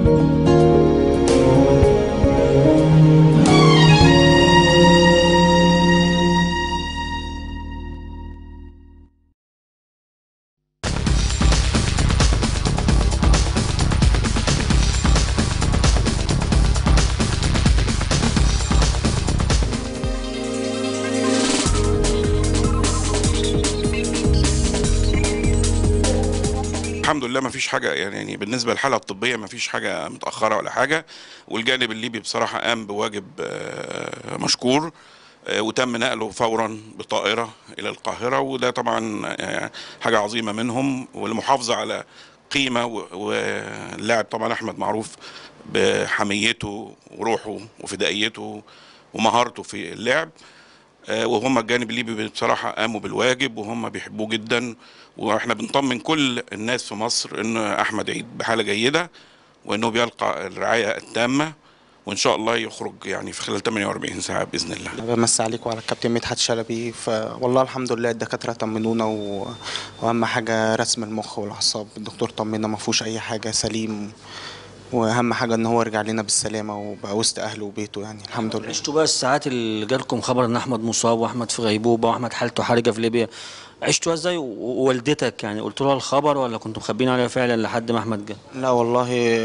الحمد لله ما فيش حاجه يعني يعني بالنسبه للحاله الطبيه ما فيش حاجه متاخره ولا حاجه والجانب الليبي بصراحه قام بواجب آه، مشكور آه، وتم نقله فورا بطائره الى القاهره وده طبعا آه، حاجه عظيمه منهم والمحافظه على قيمه و- واللاعب طبعا احمد معروف بحميته وروحه وفدائيته ومهارته في اللعب آه، وهم الجانب الليبي بصراحة قاموا بالواجب وهم بيحبوه جدا واحنا بنطمن كل الناس في مصر ان احمد عيد بحالة جيدة وانه بيلقى الرعاية التامة وان شاء الله يخرج يعني في خلال 48 ساعة باذن الله بمسي عليكم وعلى الكابتن مدحت شلبي فوالله الحمد لله الدكاتره طمنونا و... واهم حاجه رسم المخ والاعصاب الدكتور طمنا ما فيهوش اي حاجه سليم واهم حاجه ان هو رجع لنا بالسلامه وبقى وسط اهله وبيته يعني الحمد لله عشتوا بقى الساعات اللي جالكم خبر ان احمد مصاب واحمد في غيبوبه واحمد حالته حرجه في ليبيا عشتوها ازاي و- ووالدتك يعني قلت لها الخبر ولا كنتوا مخبيين عليها فعلا لحد ما احمد جه لا والله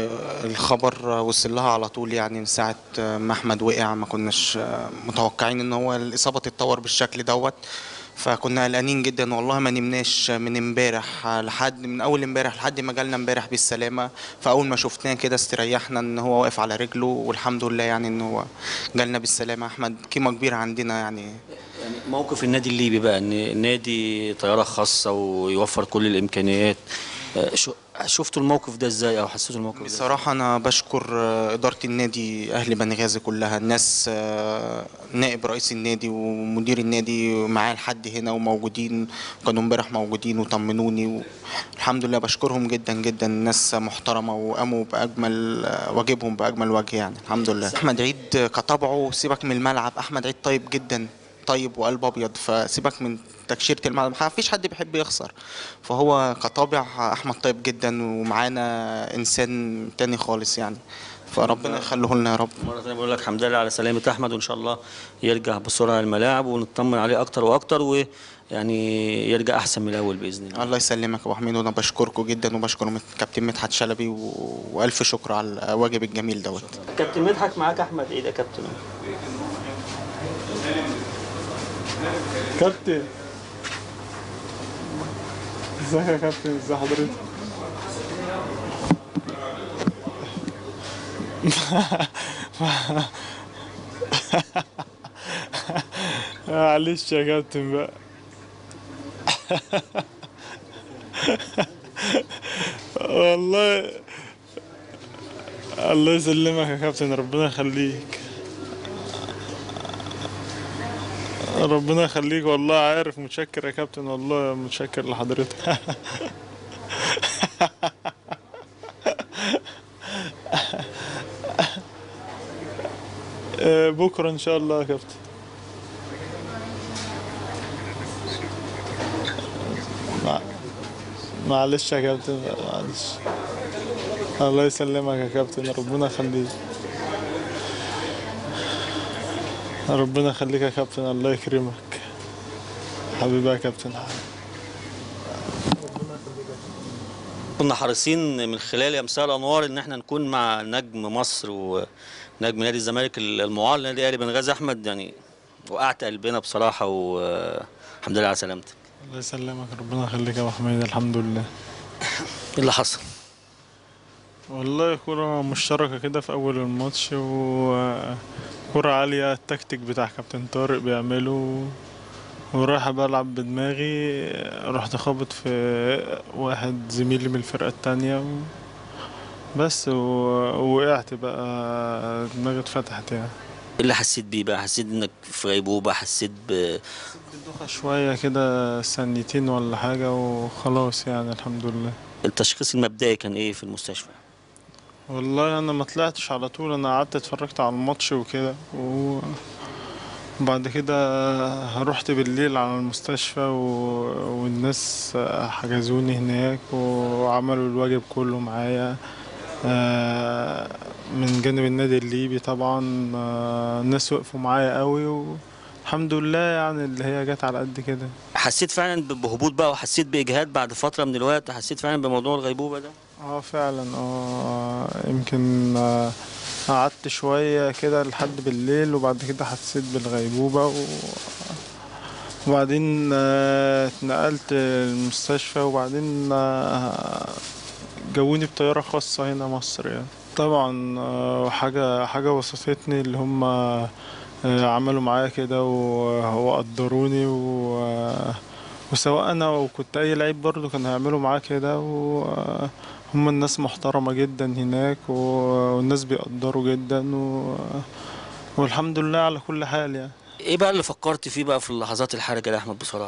الخبر وصل لها على طول يعني من ساعة ما أحمد وقع ما كناش متوقعين إن هو الإصابة تتطور بالشكل دوت فكنا قلقانين جدا والله ما نمناش من امبارح لحد من اول امبارح لحد ما جالنا امبارح بالسلامه فاول ما شفناه كده استريحنا ان هو واقف على رجله والحمد لله يعني ان هو جالنا بالسلامه احمد قيمه كبيره عندنا يعني يعني موقف النادي الليبي بقى ان النادي طياره خاصه ويوفر كل الامكانيات آه، شو- شفتوا الموقف ده ازاي او حسيتوا الموقف ده إزاي؟ بصراحة أنا بشكر آه، إدارة النادي أهل بني غازي كلها الناس آه، نائب رئيس النادي ومدير النادي معاه لحد هنا وموجودين كانوا امبارح موجودين وطمنوني الحمد لله بشكرهم جدا جدا الناس محترمة وقاموا بأجمل آه، واجبهم بأجمل وجه يعني الحمد لله أحمد عيد آه، كطبعه سيبك من الملعب أحمد عيد طيب جدا طيب وقلب ابيض فسيبك من تكشيره الملعب ما فيش حد بيحب يخسر فهو كطابع احمد طيب جدا ومعانا انسان تاني خالص يعني فربنا يخليه لنا يا رب مرة ثانية بقول لك الحمد لله على سلامة أحمد وإن شاء الله يرجع بسرعة الملاعب ونطمن عليه أكتر وأكتر ويعني يرجع أحسن من الأول بإذن الله. الله يسلمك يا ابو حميد وانا بشكركم جدا وبشكر مت- كابتن مدحت شلبي و... والف شكر على الواجب الجميل دوت كابتن مدحت معاك أحمد إيه ده كابتن؟ كابتن ازيك يا كابتن ازي حضرتك معلش يا كابتن بقى والله الله يسلمك يا كابتن ربنا يخليك ربنا يخليك والله عارف متشكر يا كابتن والله متشكر لحضرتك آه، بكرة إن شاء الله يا كابتن مع- معلش يا كابتن معلش الله يسلمك يا كابتن ربنا يخليك ربنا يخليك يا كابتن الله يكرمك حبيبي يا كابتن كنا حريصين من خلال امثال انوار ان احنا نكون مع نجم مصر ونجم نادي الزمالك المعار نادي اهلي بنغازي احمد يعني وقعت قلبنا بصراحه والحمد لله على سلامتك الله يسلمك ربنا يخليك يا ابو حميد الحمد لله ايه اللي حصل؟ والله كرة مشتركة كده في أول الماتش وكرة عالية التكتيك بتاع كابتن طارق بيعمله ورايح بلعب بدماغي رحت خابط في واحد زميلي من الفرقة التانية و... بس و... ووقعت بقى دماغي اتفتحت يعني ايه اللي حسيت بيه بقى؟ حسيت انك في غيبوبه حسيت ب دوخة شوية كده ثانيتين ولا حاجة وخلاص يعني الحمد لله التشخيص المبدئي كان ايه في المستشفى؟ والله انا ما طلعتش على طول انا قعدت اتفرجت على الماتش وكده و... وبعد كده رحت بالليل على المستشفى و... والناس حجزوني هناك وعملوا الواجب كله معايا آه، من جانب النادي الليبي طبعا آه، الناس وقفوا معايا قوي والحمد لله يعني اللي هي جت على قد كده حسيت فعلا ب- بهبوط بقى وحسيت باجهاد بعد فتره من الوقت حسيت فعلا بموضوع الغيبوبه ده اه فعلا اه يمكن آه، قعدت شوية كده لحد بالليل وبعد كده حسيت بالغيبوبة و... وبعدين آه، اتنقلت المستشفى وبعدين آه، جوني بطيارة خاصة هنا مصر يعني طبعا آه، حاجة حاجة وصفتني اللي هم آه، عملوا معايا كده و- وقدروني و وسواء انا او كنت اي لعيب برضو كانوا هيعملوا معاه كده وهم الناس محترمة جدا هناك و- والناس بيقدروا جدا و... والحمد لله على كل حال يعني ايه بقى اللي فكرت فيه بقى في اللحظات الحرجه دي يا احمد بصراحه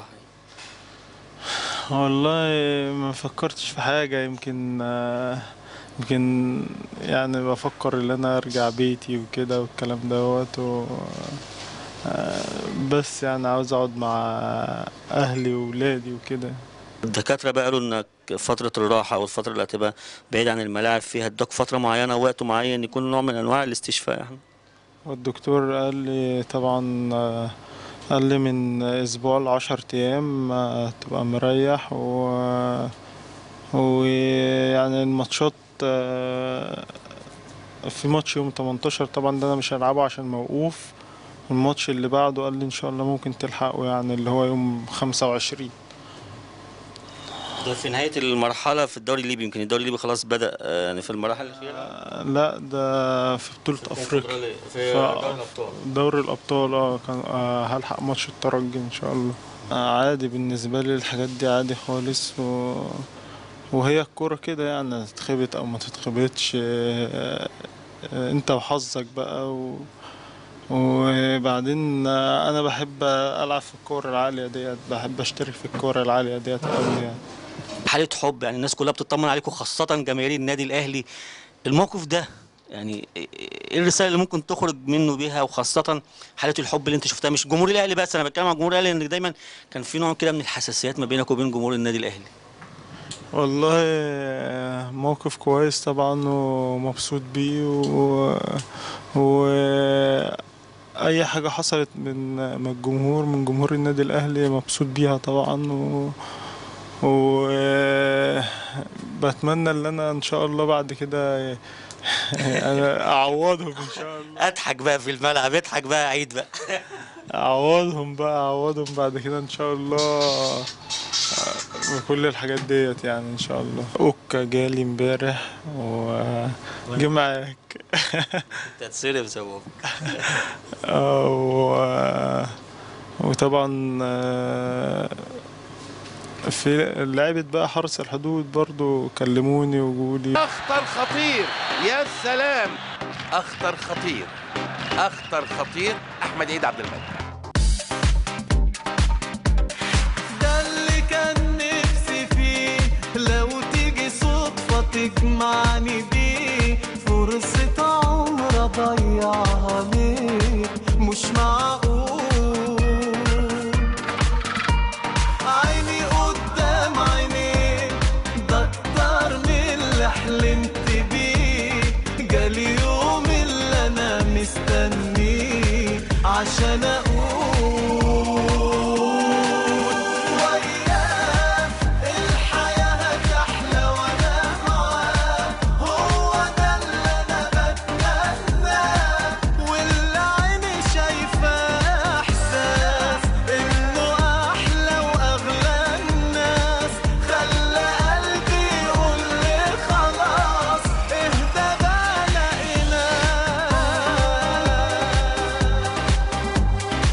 والله ما فكرتش في حاجة يمكن آه، يمكن يعني بفكر ان انا ارجع بيتي وكده والكلام دوت و آه، بس يعني عاوز اقعد مع اهلي وولادي وكده الدكاتره بقى قالوا انك فتره الراحه او الفتره اللي هتبقى بعيد عن الملاعب فيها ادوك فتره معينه وقت معين يكون نوع من انواع الاستشفاء يعني والدكتور قال لي طبعا آه، قال لي من اسبوع لعشر ايام آه، تبقى مريح و ويعني الماتشات آه، في ماتش يوم 18 طبعا ده انا مش هلعبه عشان موقوف الماتش اللي بعده قال لي ان شاء الله ممكن تلحقه يعني اللي هو يوم 25 ده في نهايه المرحله في الدوري الليبي يمكن الدوري الليبي خلاص بدا آه، يعني في المراحل الاخيره آه، لا ده في بطولة افريقيا في ف- دوري الابطال دوري الأبطال اه كان آه هلحق ماتش الترجي إن شاء الله آه عادي بالنسبة لي الحاجات دي عادي خالص و... وهي الكورة كده يعني تتخبط أو ما تتخبطش آه آه أنت وحظك بقى و... وبعدين آه أنا بحب ألعب في الكورة العالية ديت بحب أشترك في الكورة العالية ديت أوي يعني حاله حب يعني الناس كلها بتطمن عليكم خاصه جماهير النادي الاهلي الموقف ده يعني ايه الرساله اللي ممكن تخرج منه بيها وخاصه حاله الحب اللي انت شفتها مش جمهور الاهلي بس انا بتكلم عن جمهور الاهلي ان دايما كان في نوع كده من الحساسيات ما بينك وبين جمهور النادي الاهلي والله آه، موقف كويس طبعا ومبسوط بيه و... و... اي حاجه حصلت من من الجمهور من جمهور النادي الاهلي مبسوط بيها طبعا و... و بتمنى ان انا ان شاء الله بعد كده انا اعوضهم ان شاء الله اضحك بقى في الملعب اضحك بقى عيد بقى اعوضهم بقى اعوضهم بعد كده ان شاء الله بكل الحاجات ديت يعني ان شاء الله اوكا جالي امبارح وجه معاك انت هتصرف زوق آه، و... وطبعا آه، في لعبة بقى حرس الحدود برضو كلموني وقولي اخطر خطير يا سلام اخطر خطير اخطر خطير احمد عيد عبد الملك ده اللي كان نفسي فيه لو تيجي صدفة تجمعني بيه فرصة عمر أضيعها ليه مش معقول عيني قدام عينيك ده أكتر من اللي حلمت بيه جالي يوم اللي أنا مستنيه عشان أقول وياه الحياة هتحلى وأنا معاه هو ده اللي أنا بتمناه واللي عيني شايفاه إحساس إنه أحلى وأغلى الناس خلى قلبي يقول لي خلاص اهدى بقى لقيناه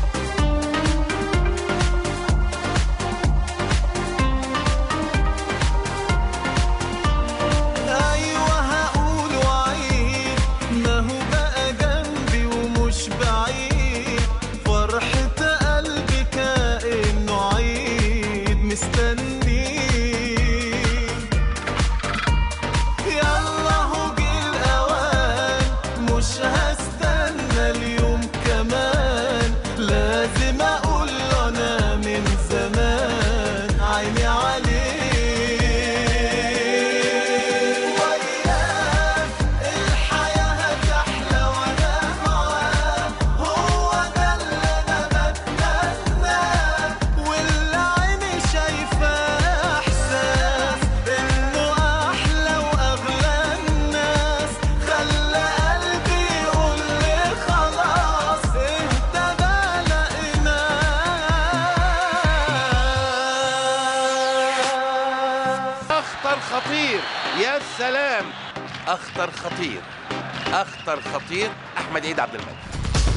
يا سلام اخطر خطير اخطر خطير احمد عيد عبد الملك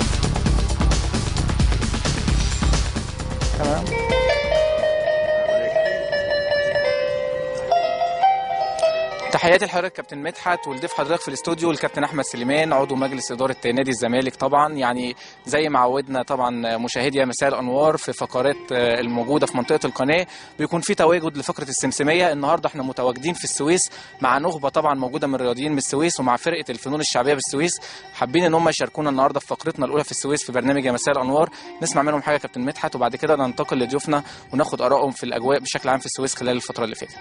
تحياتي لحضرتك كابتن مدحت ولضيف حضرتك في الاستوديو الكابتن احمد سليمان عضو مجلس اداره نادي الزمالك طبعا يعني زي ما عودنا طبعا مشاهدي مساء الانوار في فقرات آه، الموجوده في منطقه القناه بيكون في تواجد لفقره السمسميه النهارده احنا متواجدين في السويس مع نخبه طبعا موجوده من الرياضيين من السويس ومع فرقه الفنون الشعبيه بالسويس حابين ان هم يشاركونا النهارده في فقرتنا الاولى في السويس في برنامج يا مساء الانوار نسمع منهم حاجه يا كابتن مدحت وبعد كده ننتقل لضيوفنا وناخد ارائهم في الاجواء بشكل عام في السويس خلال الفتره اللي فاتت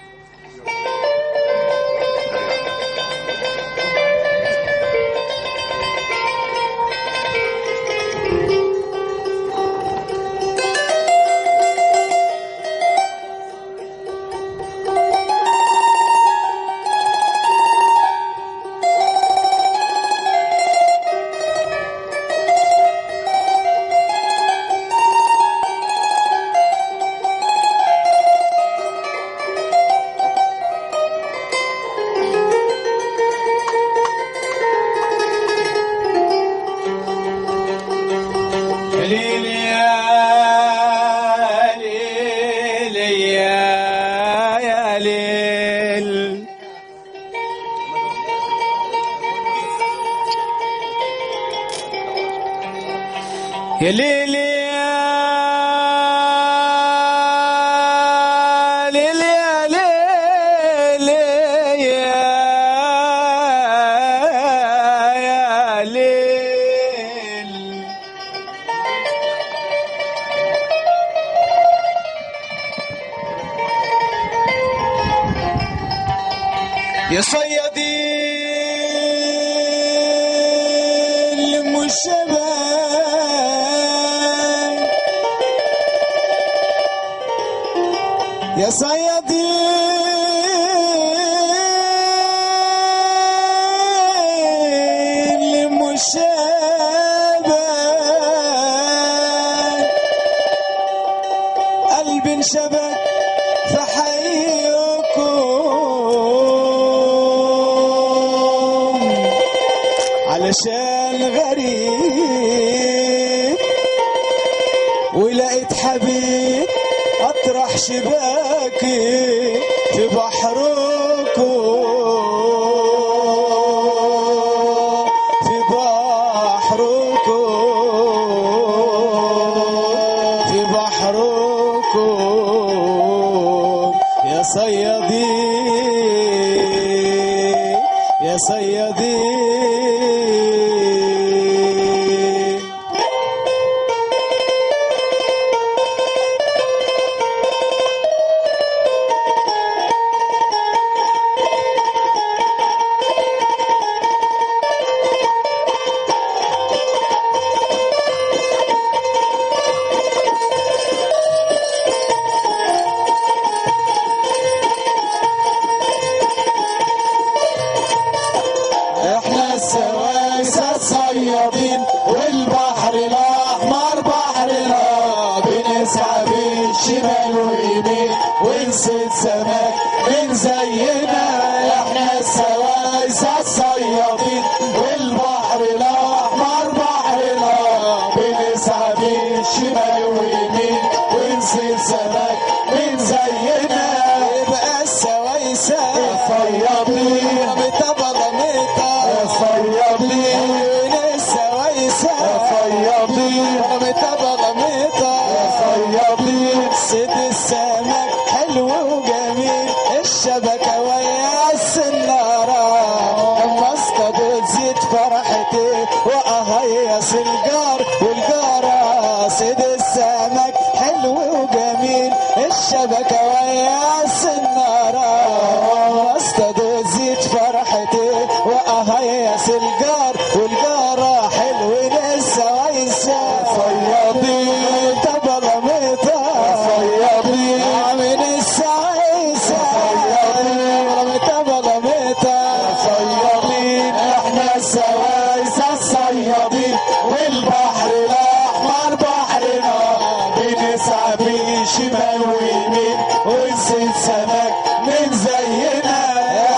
يا ليل يا ليل يا يا ليل يا ليل يا ليل يا ليل يا يا ليل يا صيادي المشبان يا صيادي المشبان قلبي انشبك في حيكم علشان غريب ولقيت حبيب اطرح شباكي في بحركم في بحركم في بحركم يا صيادين يا صيادين احنا السواسة الصيادين والبحر الاحمر بحرنا بنسعى بالشمال واليمين ونسيت سمك من زينا احنا السواسة الصيادين والبحر الاحمر بحرنا بنسعى بالشمال واليمين ونسيت سمك من زينا يبقى السوايسة الصيادين بتبقى ميتا الصيادين السوايسة الصيادين بتبقى ميتا الصيادين سيد السمك حلو وجميل الشبكة ويا السنارة اما اصطادت زيت فرحتي واهيص الجار والجارة سيد السمك حلو وجميل الشبكة ويا السنارة اصطادت زيت فرحتي واهيص الجار والجارة حلو لسه ويسا صيادين طبلة ميتا صيادين من السعيسة صيادين طبلة ميتا صيادين احنا السوايسة الصيادين والبحر الاحمر بحرنا بنسعى بيه شمال ويمين ونسيت سمك من زينا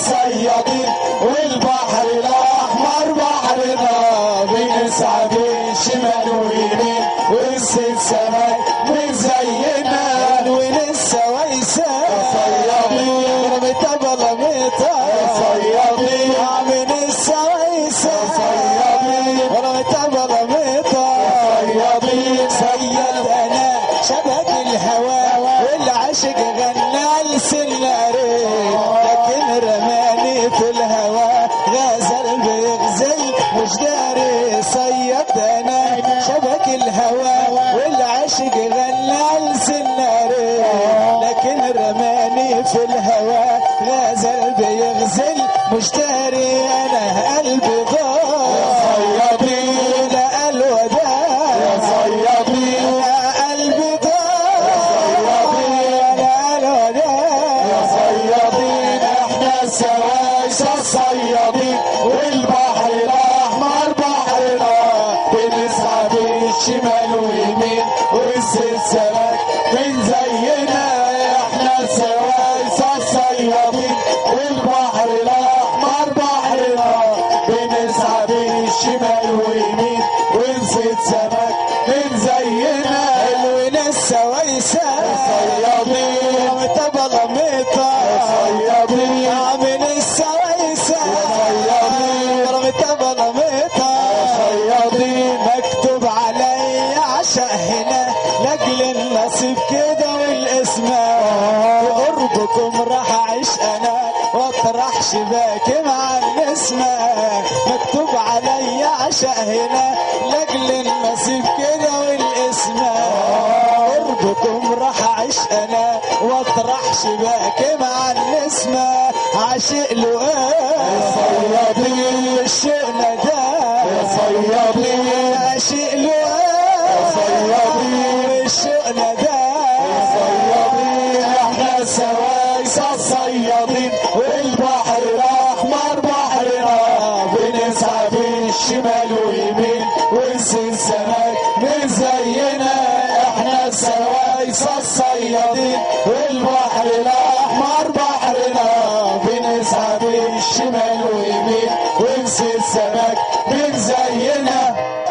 الصيادين والبحر الاحمر بحرنا بنسعى بالشمال ويمين ونسيت سماء من زينا ولسه ويسا صيادين رميتا بلميتا صيادين من السويسة صيادين رميتا بلميتا صيادين صياد انا شبك الهوى والعشق غنى لسنارين لكن رماني في الهوى غزل بيغزل مش داري صياد انا شبك الهوى والعشق غنى لسنارين لكن رماني في الهوى غزل بيغزل مشتري انا قلبي ضاع صيادين لا الوداع يا صيادين لا قلبي ضاع لا الوداع يا صيادين احنا السوايسة الصيادين والبحر الاحمر بحرنا بنسعى بالشمال ويمين والست سمك من زينا احنا السوايسة الصيادين والبحر الاحمر بحرنا بنسعى بالشمال ويمين ونسيت سمك من زينا الوين السويسة صيادين متبلة ميتا صيادين من السويسة صيادين متبلة ميتا صيادين مكتوب علي عشق هنا لاجل النصيب كده والاسماء بقربكم راح اعيش انا واطرح شباكي مع النسمة مكتوب علي عشق هنا لاجل النصيب كده والاسماء قربكم راح اعيش انا واطرح شباكي مع النسمة عاشق له ايه صيادين الشئنا ده صيادين عاشق له ايه صيادين الشئنا ده صيادين احنا سوايسة الصيادين والبحر الاحمر بحرنا بنسعى بالشمال ويمين ونسي السماك من زينا احنا سوايسة الصيادين والبحر الاحمر بحرنا بنسعى بالشمال ويمين ونسي السماك من زينا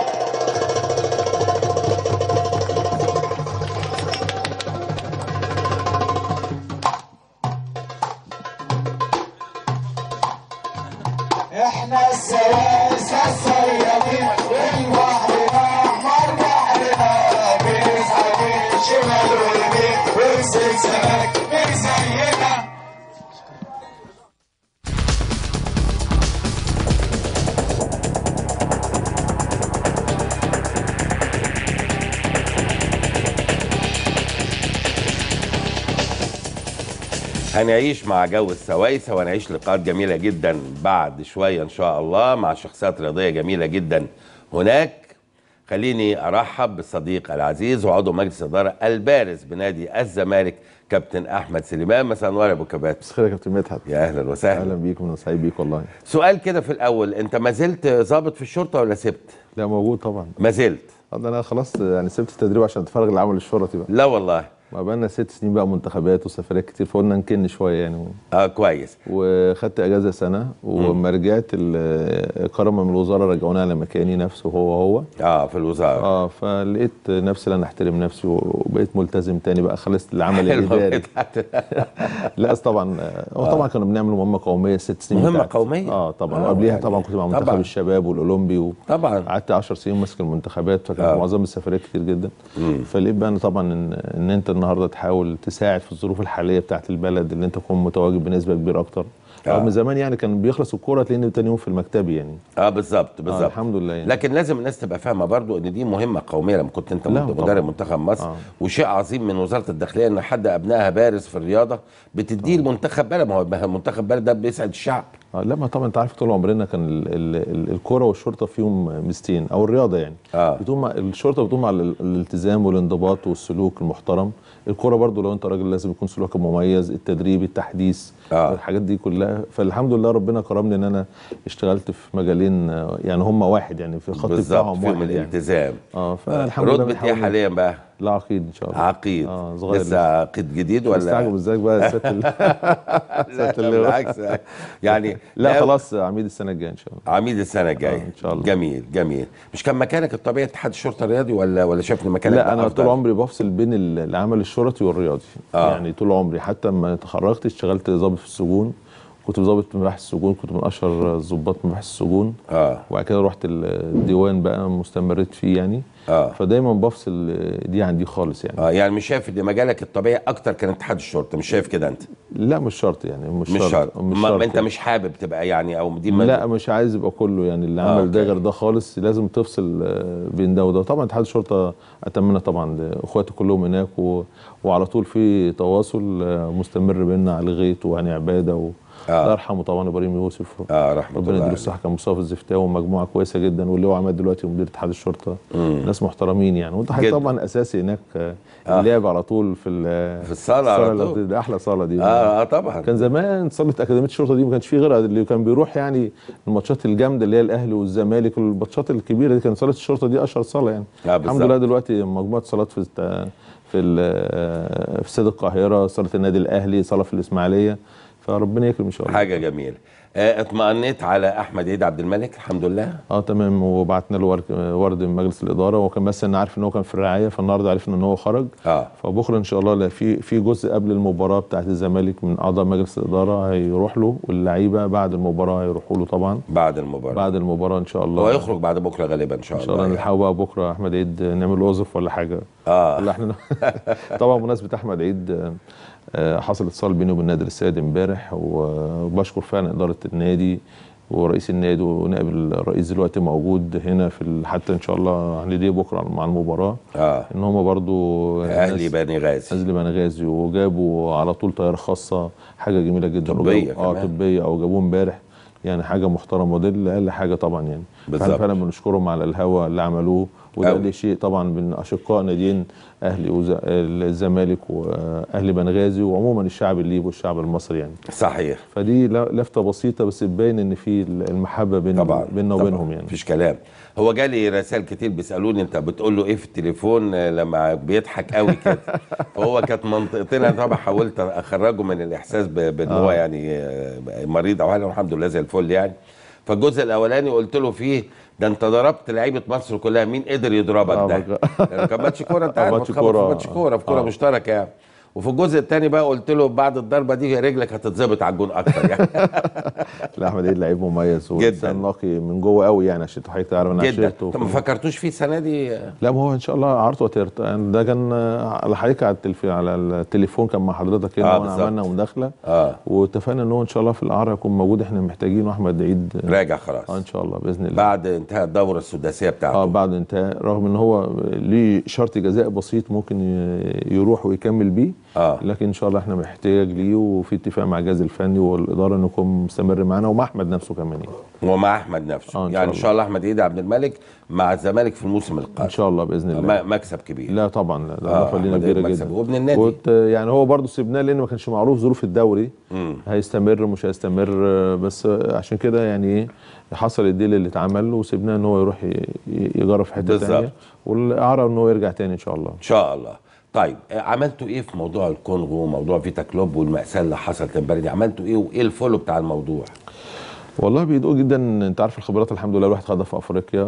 احنا السواسة الصيادين والبحر الاحمر بحرنا بنسعى بالشمال واليمين ونسيب سمك من زينا هنعيش مع جو السوايسة وهنعيش لقاءات جميلة جدا بعد شوية إن شاء الله مع شخصيات رياضية جميلة جدا هناك خليني أرحب بالصديق العزيز وعضو مجلس إدارة البارز بنادي الزمالك كابتن أحمد سليمان مساء النور يا أبو كبات مساء الخير يا كابتن مدحت يا أهلا وسهلا اهلا بيكم انا سعيد بيك والله سؤال كده في الأول أنت ما زلت ضابط في الشرطة ولا سبت؟ لا موجود طبعا ما زلت آه، ده انا خلاص يعني سبت التدريب عشان اتفرغ للعمل الشرطي بقى لا والله ما بقى لنا ست سنين بقى منتخبات وسفريات كتير فقلنا نكن شويه يعني اه كويس وخدت اجازه سنه ولما رجعت ال- كرما من الوزاره رجعوني على مكاني نفسه هو هو اه في الوزارة اه فلقيت نفسي ان انا احترم نفسي وبقيت ملتزم تاني بقى خلصت العمل حلو الاداري كده. لا أصل طبعا هو طبعا كنا بنعمل مهمه قوميه ست سنين مهمة بتاعتي. قومية؟ اه طبعا آه، وقبليها يعني طبعا كنت مع منتخب طبعاً. الشباب والاولمبي و... طبعا قعدت 10 سنين ماسك المنتخبات فكان آه. معظم السفريات كتير جدا فلقيت بقى أنا طبعا ان ان انت النهارده تحاول تساعد في الظروف الحاليه بتاعت البلد ان انت تكون متواجد بنسبه كبيره اكتر آه. رغم زمان يعني كان بيخلص الكوره تلاقيني تاني يوم في المكتبي يعني اه بالظبط بالظبط آه الحمد لله يعني. لكن لازم الناس تبقى فاهمه برضو ان دي مهمه قوميه لما كنت انت لا، مدرب طبعاً. منتخب مصر آه. وشيء عظيم من وزاره الداخليه ان حد ابنائها بارز في الرياضه بتديه المنتخب بلد ما هو منتخب بلد ده بيسعد الشعب آه لا ما طبعا انت عارف طول عمرنا كان ال ال ال الكوره والشرطه فيهم ميزتين او الرياضه يعني آه. بتقوم مع الشرطه بتقوم على ال- الالتزام والانضباط والسلوك المحترم الكوره برضو لو انت راجل لازم يكون سلوكك مميز التدريب التحديث آه. الحاجات دي كلها فالحمد لله ربنا كرمني ان انا اشتغلت في مجالين آه، يعني هم واحد يعني في الخط بالظبط بتاعهم فيهم واحد يعني الالتزام اه فالحمد لله رتبه ايه بنحاول- حاليا بقى لا عقيد ان شاء الله عقيد اه صغير لسه عقيد جديد ولا مستعجب ازيك بقى يا سياده ال- لا سيادة لا اللواء. بالعكس يعني لا خلاص عميد السنه الجايه ان شاء الله عميد السنه الجايه ان شاء الله جميل جميل مش كان مكانك الطبيعي اتحاد الشرطه الرياضي ولا ولا شايف ان مكانك لا ده انا أفضل؟ طول عمري بفصل بين ال- العمل الشرطي والرياضي آه. يعني طول عمري حتى لما اتخرجت اشتغلت ضابط في السجون كنت ضابط مباحث السجون كنت من اشهر ضباط مباحث السجون اه وبعد كده رحت الديوان بقى مستمريت فيه يعني اه فدايما بفصل دي عن دي خالص يعني اه يعني مش شايف ان مجالك الطبيعي اكتر كان اتحاد الشرطه مش شايف كده انت لا مش شرط يعني مش, مش شرط مش ما شرط انت مش حابب تبقى يعني او دي لا مش عايز يبقى كله يعني اللي عمل ده أوكي. غير ده خالص لازم تفصل آه، بين ده وده طبعا اتحاد الشرطه اتمنى طبعا لاخواتي كلهم هناك و... وعلى طول في تواصل آه، مستمر بيننا على الغيط وهاني عباده و... آه. الله يرحمه طبعا ابراهيم يوسف اه رحمه ربنا الله يديله عليه. الصحه كان مصطفى الزفتاوي ومجموعه كويسه جدا واللي هو عماد دلوقتي مدير اتحاد الشرطه ناس محترمين يعني وانت حضرتك جدا. طبعا اساسي هناك آه، آه. اللعب على طول في ال- في الصالة على الصالة طول. ده احلى صاله دي اه اه طبعا كان زمان صاله اكاديميه الشرطه دي ما كانش فيه غيرها اللي كان بيروح يعني الماتشات الجامده اللي هي الاهلي والزمالك والماتشات الكبيره دي كان صاله الشرطه دي اشهر صاله يعني آه، الحمد بالظبط. لله دلوقتي مجموعه صالات في الت- في ال- في استاد القاهره صاله النادي الاهلي صاله في الاسماعيليه فربنا يكرم ان شاء الله حاجه جميله آه اطمأنيت على احمد عيد عبد الملك الحمد لله اه تمام وبعتنا له ورد, ورد من مجلس الاداره وكان بس انا عارف ان هو كان في الرعايه فالنهارده عرفنا ان هو خرج اه فبكره ان شاء الله لا في في جزء قبل المباراه بتاعت الزمالك من اعضاء مجلس الاداره هيروح له واللعيبه بعد المباراه هيروحوا له طبعا بعد المباراه بعد المباراه ان شاء الله هو يخرج بعد بكره غالبا ان شاء ان الله شاء الله يعني. نلحقه بقى بكره احمد عيد نعمل له وظف ولا حاجه اه ولا احنا طبعا بمناسبه احمد عيد آه، آه، حصل اتصال بيني وبين نادر السيد امبارح وبشكر فعلا اداره النادي ورئيس النادي ونائب الرئيس دلوقتي موجود هنا في ال- حتى ان شاء الله هنديه بكره مع المباراه اه ان هم برضو اهلي ناس- بني غازي اهلي بني غازي وجابوا على طول طياره خاصه حاجه جميله جدا طبية وجابوا- اه كمان. طبيه او جابوه امبارح يعني حاجه محترمه ودي اقل حاجه طبعا يعني بالظبط. احنا فعلا بنشكرهم على الهوا اللي عملوه وده أوي. اقل شيء طبعا من اشقاء ناديين اهلي وز- الزمالك واهلي بنغازي وعموما الشعب الليبي والشعب المصري يعني صحيح فدي ل- لفته بسيطه بس تبين ان في المحبه بين طبعا بيننا طبعاً. وبينهم يعني مفيش كلام هو جالي رسائل كتير بيسالوني انت بتقول له ايه في التليفون آه، لما بيضحك قوي كده فهو كانت منطقتين انا طبعا حاولت اخرجه من الاحساس ب- بان هو آه. يعني يعني آه، مريض او حاجه والحمد لله زي الفل يعني فالجزء الاولاني قلت له فيه ده انت ضربت لعيبه مصر كلها مين قدر يضربك آه، ده؟ بقى. لأن كان ماتش كوره انت آه، عارف ماتش ماتش كوره كورة. ماتش كوره في كوره آه. مشتركه يعني وفي الجزء الثاني بقى قلت له بعد الضربه دي رجلك هتتظبط على الجون اكتر يعني لا احمد عيد لعيب مميز وانسان نقي من جوه قوي يعني عشان حضرتك تعرف انا جدا عشرته طب ما فكرتوش فيه السنه دي لا ما هو ان شاء الله عرض وترت يعني ده كان آه، على حضرتك على التليفون على التليفون كان مع حضرتك هنا آه، آه بالظبط. عملنا مداخله اه واتفقنا ان هو ان شاء الله في الاعاره يكون موجود احنا محتاجينه احمد عيد آه، راجع خلاص اه ان شاء الله باذن الله بعد انتهاء الدوره السداسيه بتاعته اه بعد انتهاء رغم ان هو ليه شرط جزاء بسيط ممكن ي- يروح ويكمل بيه اه لكن ان شاء الله احنا محتاج ليه وفي اتفاق مع الجهاز الفني والاداره انه يكون مستمر معانا ومع احمد نفسه كمان يعني ومع احمد نفسه آه، إن شاء يعني ان الله. شاء الله احمد عيد عبد الملك مع الزمالك في الموسم ان القادم شاء الله باذن الله م- مكسب كبير لا طبعا لا ده آه، اضافه لينا أحمد عيد كبيره مكسب. جدا وابن النادي. وت- يعني هو برضه سيبناه لان ما كانش معروف ظروف الدوري مم. هيستمر مش هيستمر آه، بس آه، عشان كده يعني ايه حصل الديل اللي اتعمل وسيبناه ان هو يروح ي- ي- يجرب في حته بالظبط. ثانيه والاعاره ان هو يرجع تاني ان شاء الله ان شاء الله طيب آه، عملتوا ايه في موضوع الكونغو وموضوع فيتا كلوب والمأساة اللي حصلت امبارح دي عملتوا ايه وايه الفولو بتاع الموضوع والله بيدقوا جدا انت عارف الخبرات الحمد لله الواحد خدها في افريقيا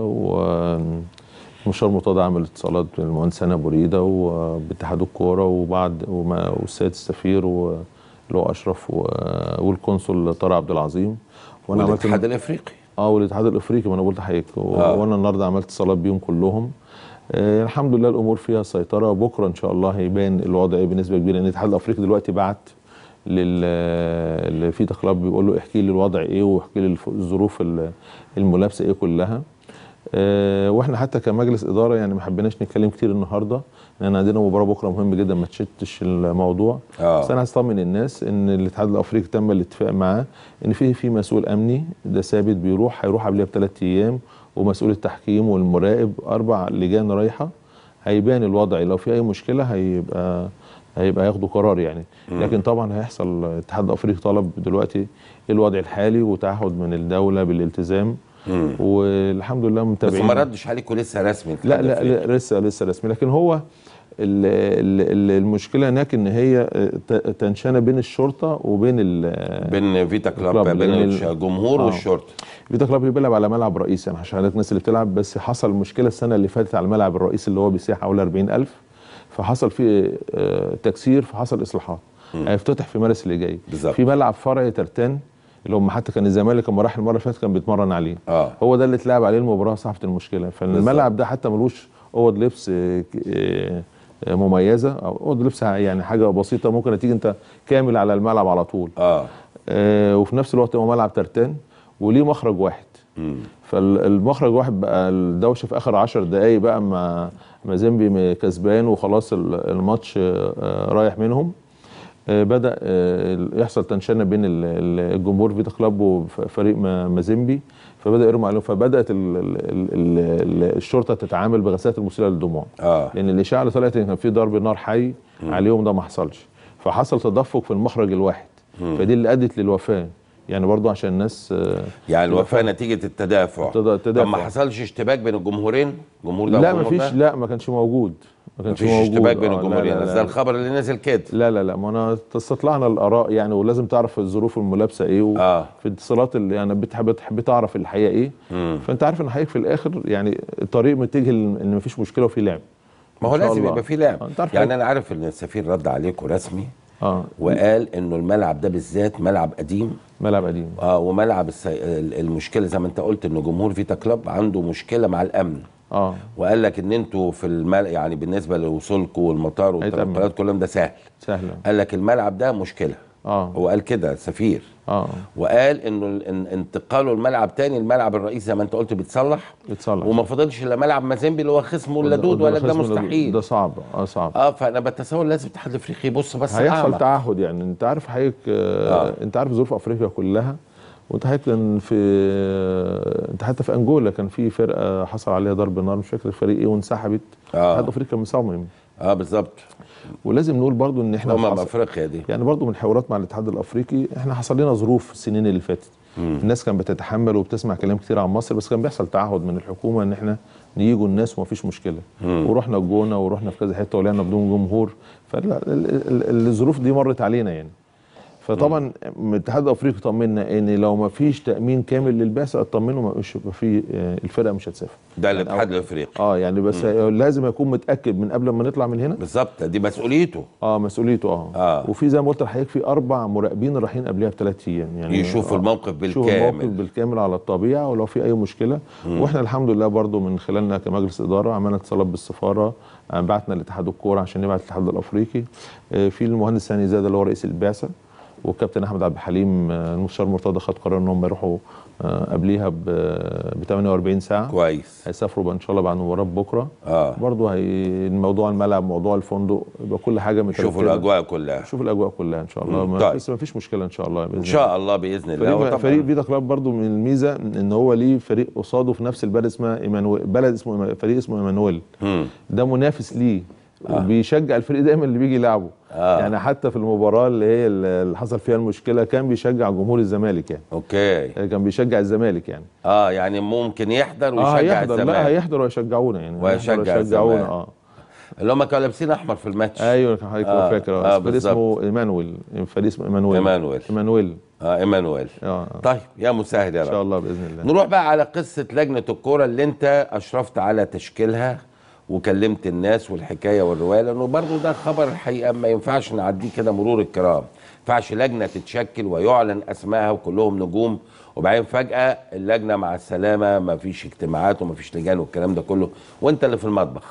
ومشوار مرتضى عمل اتصالات بالمهندس هنا بوريده وباتحاد الكوره وبعد وما- والسيد السفير و- اللي هو اشرف و- والقنصل طارق عبد العظيم وانا عملت والاتحاد الافريقي اه والاتحاد الافريقي ما انا قلت حضرتك و- آه. وانا النهارده عملت اتصالات بيهم كلهم آه الحمد لله الامور فيها سيطره بكره ان شاء الله هيبان الوضع ايه بنسبه كبيره لان الاتحاد الافريقي دلوقتي بعت لل اللي في كلاب بيقول له احكي لي الوضع ايه واحكي لي الف- الظروف ال- الملابسه ايه كلها آه واحنا حتى كمجلس اداره يعني ما حبيناش نتكلم كتير النهارده لان عندنا مباراه بكره مهم جدا ما تشتش الموضوع آه. بس انا عايز اطمن الناس ان الاتحاد الافريقي تم الاتفاق معاه ان في في مسؤول امني ده ثابت بيروح هيروح قبلها بثلاث ايام ومسؤول التحكيم والمراقب اربع لجان رايحه هيبان الوضع لو في اي مشكله هيبقى هيبقى ياخدوا قرار يعني لكن طبعا هيحصل الاتحاد الافريقي طلب دلوقتي الوضع الحالي وتعهد من الدوله بالالتزام مم. والحمد لله بس متابعين ما ردش عليكم لسه رسمي لا الاتحاد لا, الأفريقي. لا لسه لسه رسمي لكن هو ال- ال- المشكله هناك ان هي آه، ت- تنشنه بين الشرطه وبين ال- بين فيتا كلاب كلاب، بين لأن ال- الش- الجمهور آه. والشرطه فيتا كلاب اللي بيلعب على ملعب رئيسي انا عشان حضرتك الناس اللي بتلعب بس حصل مشكله السنه اللي فاتت على الملعب الرئيسي اللي هو بيسيح حوالي 40000 فحصل فيه آه، تكسير فحصل اصلاحات هيفتتح في مارس اللي جاي بالظبط. في ملعب فرعي ترتان اللي هم حتى كان الزمالك لما راح المره اللي فاتت كان بيتمرن عليه اه هو ده اللي اتلعب عليه المباراه صاحبه المشكله فالملعب ده حتى ملوش اوض لبس آه، ك- آه، آه، مميزه او اوض لبس يعني حاجه بسيطه ممكن تيجي انت كامل على الملعب على طول اه آه، وفي نفس الوقت هو ملعب ترتان وليه مخرج واحد مم. فالمخرج واحد بقى الدوشه في اخر عشر دقايق بقى ما مازيمبي كسبان وخلاص ال- الماتش آه، رايح منهم آه، بدا آه، يحصل تنشنه بين ال- ال- الجمهور فيتا كلاب وفريق ما- مازيمبي فبدا يرموا عليهم فبدات ال ال ال ال الشرطه تتعامل بغازات المسيله للدموع اه لان الاشاعه اللي طلعت ان كان في ضرب نار حي عليهم ده ما حصلش فحصل تدفق في المخرج الواحد فدي اللي ادت للوفاه يعني برضو عشان الناس آه، يعني الوفاه نتيجه التدافع التدا- التدافع. طب ما حصلش اشتباك بين الجمهورين الجمهور ده لا والجمهور مفيش ده؟ لا ما كانش موجود ما كانش مفيش موجود اشتباك بين آه، لا، الجمهورين لا، بس لا. ده الخبر اللي نزل كده لا لا لا ما انا استطلعنا الاراء يعني ولازم تعرف الظروف الملابسه ايه و... اه في الاتصالات اللي يعني بتحب بتحب تعرف الحقيقه ايه مم. فانت عارف ان حضرتك في الاخر يعني الطريق متجه ل- ان مفيش مشكله وفي لعب ما هو إن شاء لازم الله. يبقى في لعب آه، انت عارف يعني حضرتك- انا عارف ان السفير رد عليكم رسمي اه وقال انه الملعب ده بالذات ملعب قديم ملعب قديم اه وملعب الس... ال- المشكله زي ما انت قلت ان جمهور فيتا كلاب عنده مشكله مع الامن اه وقال لك ان انتوا في المل... يعني بالنسبه لوصولكم والمطار والتنقلات كلهم ده سهل سهله قال لك الملعب ده مشكله اه هو قال كده السفير اه وقال انه ال- إن- انتقاله الملعب تاني الملعب الرئيسي زي ما انت قلت بيتصلح يتصلح وما فضلش الا ملعب مازيمبي اللي هو خصمه اللدود ولا ده خصم مستحيل ده صعب اه صعب اه فانا بتصور لازم الاتحاد الافريقي يبص بس هيحصل أعمق. تعهد يعني انت عارف حضرتك آه. انت عارف ظروف افريقيا كلها وانت حضرتك كان في انت حتى في انجولا كان في فرقه حصل عليها ضرب نار مش فاكر الفريق ايه وانسحبت آه. الاتحاد الافريقي مصمم اه بالظبط ولازم نقول برضو ان احنا امم حصل- افريقيا دي يعني برضو من الحوارات مع الاتحاد الافريقي احنا حصل لنا ظروف السنين اللي فاتت الناس كانت بتتحمل وبتسمع كلام كتير عن مصر بس كان بيحصل تعهد من الحكومه ان احنا نيجوا الناس ومفيش مشكله ورحنا الجونه ورحنا في كذا حته ولعبنا بدون جمهور فالظروف دي مرت علينا يعني فطبعا من الاتحاد الافريقي طمنا ان لو ما فيش تامين كامل للبعثه اطمنوا ما مش يبقى في آه، الفرقه مش هتسافر ده الاتحاد الافريقي اه يعني بس لازم يكون متاكد من قبل ما نطلع من هنا بالظبط دي مسؤوليته اه مسؤوليته اه, آه. وفي زي ما قلت لحضرتك في اربع مراقبين رايحين قبلها بثلاث ايام يعني يشوفوا آه. الموقف يشوفوا الموقف بالكامل بالكامل على الطبيعه ولو في اي مشكله واحنا الحمد لله برضو من خلالنا كمجلس اداره عملنا اتصالات بالسفاره آه، بعتنا لاتحاد الكوره عشان نبعت الاتحاد الافريقي آه، في المهندس هاني زاد اللي هو رئيس البعثه والكابتن احمد عبد الحليم آه، المستشار مرتضى خد قرار ان هم يروحوا آه، قبليها ب 48 ساعه كويس هيسافروا بقى ان شاء الله بعد مباراه بكره اه برضه هي موضوع الملعب موضوع الفندق يبقى كل حاجه مترتبه شوفوا الاجواء كلها شوف الاجواء كلها ان شاء الله مم. ما طيب. بس ما فيش مشكله ان شاء الله باذن ان شاء الله باذن الله فريق, وطبعاً- فريق فيتا كلاب برضو من الميزه ان هو ليه فريق قصاده في نفس البلد اسمها ايمانويل بلد اسمه إيما- فريق اسمه ايمانويل مم. ده منافس ليه وبيشجع الفريق دايما اللي بيجي يلعبه آه. يعني حتى في المباراه اللي هي اللي حصل فيها المشكله كان بيشجع جمهور الزمالك يعني اوكي كان بيشجع الزمالك يعني اه يعني ممكن يحضر اه ويشجع هيحضر الزمالك لا هيحضر ويشجعونا يعني ويشجع هيحضر الزمالك. ويشجعونا اه اللي هم كانوا لابسين احمر في الماتش ايوه كان حضرتك آه، فاكر آه، آه فريق بالظبط. اسمه ايمانويل فريق اسمه ايمانويل إيمانويل. ايمانويل اه ايمانويل اه طيب يا مساعد يا ان شاء رب الله باذن الله نروح بقى على قصه لجنه الكوره اللي انت اشرفت على تشكيلها وكلمت الناس والحكايه والروايه لانه برضه ده خبر الحقيقه ما ينفعش نعديه كده مرور الكرام ما ينفعش لجنه تتشكل ويعلن اسمائها وكلهم نجوم وبعدين فجاه اللجنه مع السلامه ما فيش اجتماعات وما فيش لجان والكلام ده كله وانت اللي في المطبخ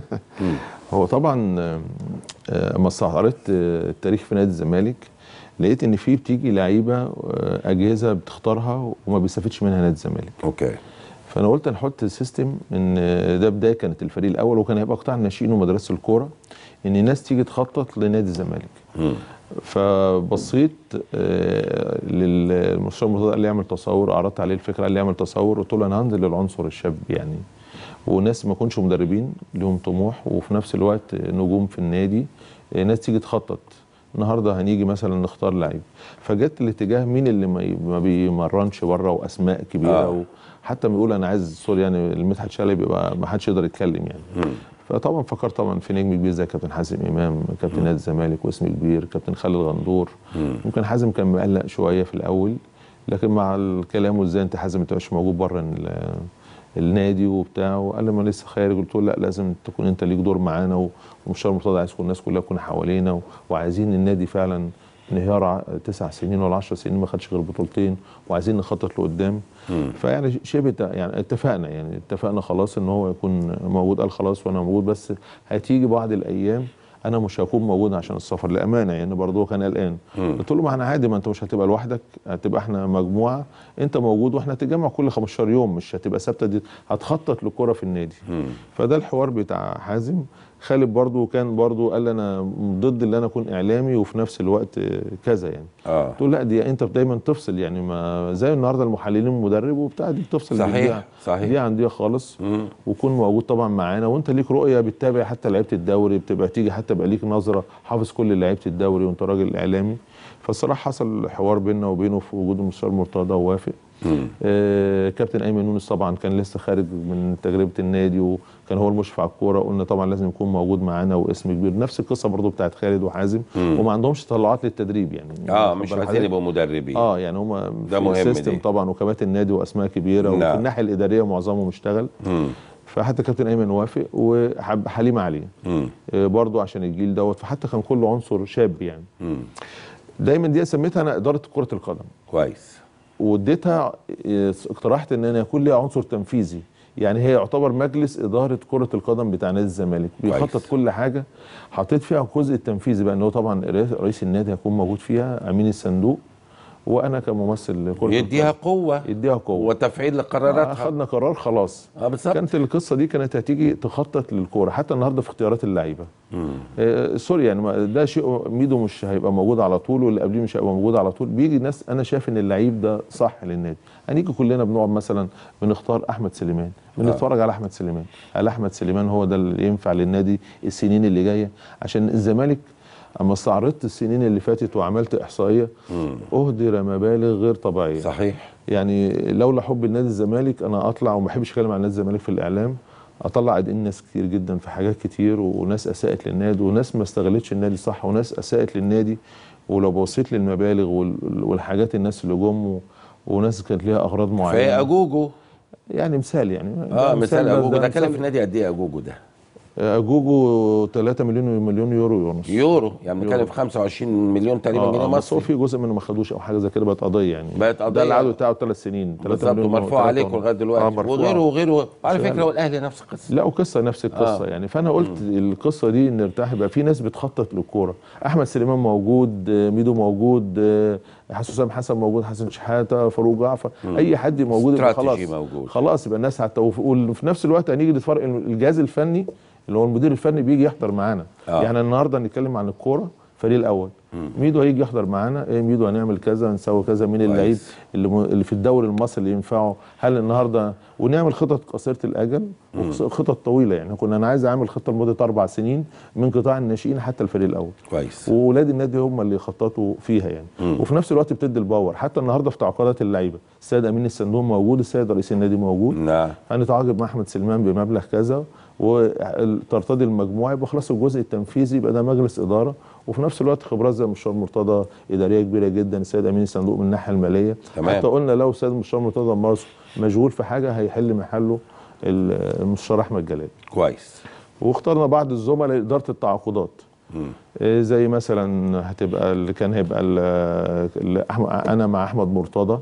هو طبعا آه، آه، اما استعرضت آه، التاريخ في نادي الزمالك لقيت ان في بتيجي لعيبه آه، اجهزه بتختارها وما بيستفدش منها نادي الزمالك اوكي فانا قلت نحط سيستم ان آه، ده بدايه كانت الفريق الاول وكان هيبقى قطاع الناشئين ومدرسه الكوره ان الناس تيجي تخطط لنادي الزمالك مم. فبصيت آه، للمستشار مرتضى قال لي اعمل تصور عرضت عليه الفكره قال لي اعمل تصور قلت له انا هنزل للعنصر الشاب يعني وناس ما يكونش مدربين لهم طموح وفي نفس الوقت نجوم في النادي آه، ناس تيجي تخطط النهارده هنيجي مثلا نختار لعيب فجت الاتجاه مين اللي ما ي- ما بيمرنش بره واسماء كبيره آه. وحتى ما يقول انا عايز سوري يعني المدحت شلبي يبقى ما حدش يقدر يتكلم يعني فطبعا فكرت طبعا في نجم كبير زي كابتن حازم امام كابتن نادي الزمالك واسم كبير كابتن خالد غندور ممكن حازم كان مقلق شويه في الاول لكن مع الكلام وازاي انت حازم ما تبقاش موجود بره ال- النادي وبتاع وقال لي ما لسه خارج قلت له لا لازم تكون انت ليك دور معانا و- ومشوار مرتضى عايز كل الناس كلها تكون حوالينا و- وعايزين النادي فعلا انهيار ع- تسع سنين ولا 10 سنين ما خدش غير بطولتين وعايزين نخطط لقدام فيعني شبه ت- يعني اتفقنا يعني اتفقنا خلاص ان هو يكون موجود قال خلاص وانا موجود بس هتيجي بعض الايام انا مش هكون موجود عشان السفر لامانه يعني برضه هو كان قلقان قلت له ما احنا عادي ما انت مش هتبقى لوحدك هتبقى احنا مجموعه انت موجود واحنا هتتجمع كل 15 يوم مش هتبقى ثابته دي هتخطط لكره في النادي فده الحوار بتاع حازم خالد برضو كان برضو قال لي انا ضد اللي انا اكون اعلامي وفي نفس الوقت كذا يعني اه قلت له لا دي انت دايما تفصل يعني ما زي النهارده المحللين المدرب وبتاع دي بتفصل صحيح، دي صحيح. دي عن دي خالص وكون موجود طبعا معانا وانت ليك رؤيه بتتابع حتى لعيبه الدوري بتبقى تيجي حتى بقى ليك نظره حافظ كل لعيبه الدوري وانت راجل اعلامي فالصراحه حصل حوار بيننا وبينه في وجود المستشار مرتضى ووافق آه كابتن ايمن يونس طبعا كان لسه خارج من تجربه النادي وكان هو المشرف على الكوره قلنا طبعا لازم يكون موجود معانا واسم كبير نفس القصه برضو بتاعت خالد وحازم وما عندهمش تطلعات للتدريب يعني اه واخد مش بال عايزين حضرتك؟ يبقوا مدربين اه يعني هم ده مهم سيستم دي. طبعا وكباتن النادي واسماء كبيره نعم. وفي الناحيه الاداريه معظمهم اشتغل مم. فحتى كابتن ايمن وافق وحليم علي مم. آه برضو عشان الجيل دوت فحتى كان كله عنصر شاب يعني مم. دايما دي سميتها انا اداره كره القدم كويس واديتها آه، اقترحت ان انا يكون ليها عنصر تنفيذي يعني هي يعتبر مجلس اداره كره القدم بتاع نادي الزمالك بيخطط كويس. كل حاجه حطيت فيها الجزء التنفيذي بقى ان هو طبعا رئيس- رئيس النادي هيكون موجود فيها امين الصندوق وانا كممثل كره يديها القدم. قوه يديها قوه وتفعيل لقراراتها اخذنا قرار خلاص اه بالظبط كانت القصه دي كانت هتيجي تخطط للكوره حتى النهارده في اختيارات اللعيبه آه سوري يعني ما- ده شيء ميدو مش هيبقى موجود على طول واللي قبليه مش هيبقى موجود على طول بيجي ناس انا شايف ان اللعيب ده صح للنادي هنيجي كلنا بنقعد مثلا بنختار احمد سليمان بنتفرج على احمد سليمان هل احمد سليمان هو ده اللي ينفع للنادي السنين اللي جايه عشان الزمالك اما استعرضت السنين اللي فاتت وعملت احصائيه اهدر مبالغ غير طبيعيه صحيح يعني لولا حب النادي الزمالك انا اطلع وما بحبش اتكلم عن نادي الزمالك في الاعلام اطلع قد ايه ناس كتير جدا في حاجات كتير وناس اساءت للنادي وناس ما استغلتش النادي صح وناس اساءت للنادي ولو بصيت للمبالغ وال- والحاجات الناس اللي جم و- وناس كانت ليها اغراض في معينه اجوجو يعني مثال يعني اه مثال بس- اجوجو ده مثال- كلف النادي قد ايه اجوجو ده؟ اجوجو 3 مليون مليون يورو ونص يورو يعني بنتكلم يورو. في 25 مليون تقريبا جنيه آه بس هو مصري في جزء منه ما خدوش او حاجه زي كده بقت قضيه يعني بقت قضية. ده العقد بتاعه ثلاث سنين 3 بالظبط مليون ومرفوع تلاتة عليكم ونص. لغايه دلوقتي آه مرفوع. وغيره وغيره وعلى شغال. فكره والاهلي نفس القصه لا وقصه نفس القصه آه. يعني فانا قلت القصه دي نرتاح يبقى في ناس بتخطط للكوره احمد سليمان موجود آه، ميدو موجود آه، حسام حسن موجود حسن شحاته فاروق جعفر اي حد موجود يبقى خلاص استراتيجي موجود. خلاص يبقى الناس حتى وف- وفي نفس الوقت هنيجي نتفرج الجهاز الفني اللي هو المدير الفني بيجي يحضر معانا آه. يعني النهارده نتكلم عن الكوره الفريق الاول ميدو هيجي يحضر معانا ايه ميدو هنعمل كذا نسوي كذا مين كويس. اللعيب اللي, م... اللي في الدوري المصري اللي ينفعه هل النهارده ونعمل خطط قصيره الاجل وخطط طويله يعني كنا انا عايز اعمل خطه لمده اربع سنين من قطاع الناشئين حتى الفريق الاول كويس واولاد النادي هم اللي يخططوا فيها يعني مم. وفي نفس الوقت بتدي الباور حتى النهارده في تعاقدات اللعيبه السيد امين الصندوق موجود السيد رئيس النادي موجود نعم هنتعاقد مع احمد سليمان بمبلغ كذا وترتضي المجموعه يبقى خلاص الجزء التنفيذي يبقى ده مجلس اداره وفي نفس الوقت خبرات زي مستشار مرتضى اداريه كبيره جدا السيد امين الصندوق من الناحيه الماليه تمام. حتى قلنا لو السيد مستشار مرتضى مصر مشغول في حاجه هيحل محله المستشار احمد جلال كويس واخترنا بعض الزملاء لاداره التعاقدات إيه زي مثلا هتبقى اللي كان هيبقى ال- ال- أحمد- انا مع احمد مرتضى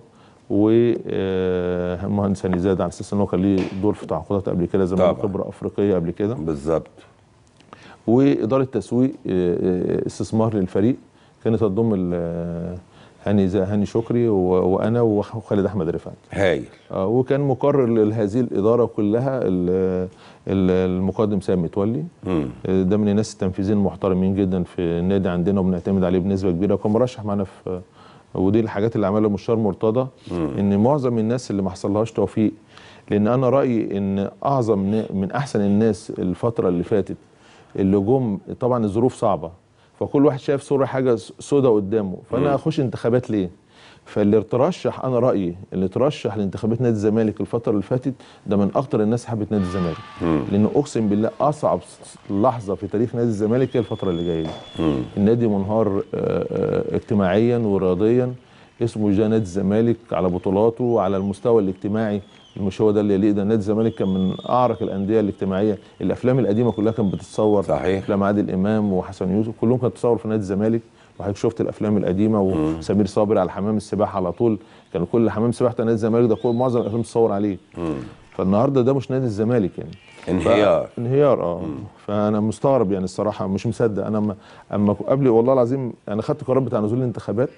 ومهندس هاني زاد على اساس ان هو كان ليه دور في تعاقدات قبل كده زمان طبعا. خبره افريقيه قبل كده بالظبط واداره تسويق آه، آه، استثمار للفريق كانت هتضم ال- هاني زي هاني شكري و- وانا وخالد احمد رفعت هايل آه، وكان مقرر لهذه الاداره كلها ال- ال- المقدم سامي متولي مم. آه، ده من الناس التنفيذيين المحترمين جدا في النادي عندنا وبنعتمد عليه بنسبه كبيره وكان مرشح معانا في ودي الحاجات اللي عملها المستشار مرتضى ان معظم الناس اللي ما حصلهاش توفيق لان انا رايي ان اعظم نا- من احسن الناس الفتره اللي فاتت اللي جم طبعا الظروف صعبه فكل واحد شايف صوره حاجه سودة قدامه فانا اخش انتخابات ليه فاللي ترشح انا رايي اللي ترشح لانتخابات نادي الزمالك الفتره اللي فاتت ده من اكتر الناس حبت نادي الزمالك لانه اقسم بالله اصعب لحظه في تاريخ نادي الزمالك هي الفتره اللي جايه دي النادي منهار آه، آه، اجتماعيا ورياضيا اسمه جا نادي الزمالك على بطولاته وعلى المستوى الاجتماعي مش هو ده اللي يليق ده نادي الزمالك كان من اعرق الانديه الاجتماعيه الافلام القديمه كلها كانت بتتصور صحيح. افلام عادل امام وحسن يوسف كلهم كانت بتتصور في نادي الزمالك وحضرتك شفت الافلام القديمه وسمير صابر على حمام السباحه على طول كان كل حمام سباحه بتاع نادي الزمالك ده كل معظم الافلام بتتصور عليه فالنهارده ده مش نادي الزمالك يعني انهيار. ف- انهيار اه فانا مستغرب يعني الصراحه مش مصدق انا اما اما قبل والله العظيم انا خدت قرار بتاع نزول الانتخابات